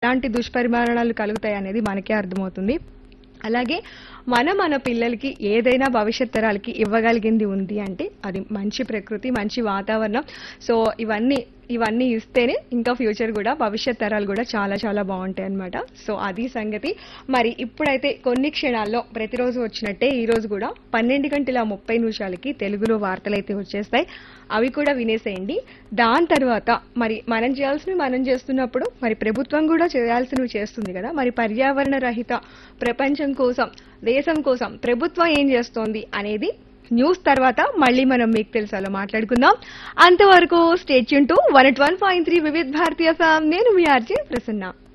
ఎలాంటి దుష్పరిమాణాలు కలుగుతాయి అనేది మనకే అర్థమవుతుంది అలాగే మనం మన పిల్లలకి ఏదైనా భవిష్యత్ తరాలకి ఇవ్వగలిగింది ఉంది అంటే అది మంచి ప్రకృతి మంచి వాతావరణం సో ఇవన్నీ ఇవన్నీ ఇస్తేనే ఇంకా ఫ్యూచర్ కూడా భవిష్యత్ తరాలు కూడా చాలా చాలా బాగుంటాయి అన్నమాట సో అది సంగతి మరి ఇప్పుడైతే కొన్ని క్షణాల్లో ప్రతిరోజు వచ్చినట్టే ఈ రోజు కూడా పన్నెండు గంటల ముప్పై నిమిషాలకి తెలుగులో వార్తలు అయితే వచ్చేస్తాయి అవి కూడా వినేసేయండి దాని తర్వాత మరి మనం చేయాల్సినవి మనం చేస్తున్నప్పుడు మరి ప్రభుత్వం కూడా చేయాల్సినవి చేస్తుంది కదా మరి పర్యావరణ రహిత ప్రపంచం కోసం దేశం కోసం ప్రభుత్వం ఏం చేస్తోంది అనేది న్యూస్ తర్వాత మళ్ళీ మనం మీకు తెలుసాలో మాట్లాడుకుందాం అంతవరకు state two one one point three Vividh Bharatiya FM నేను మీ ఆర్జే ప్రసన్న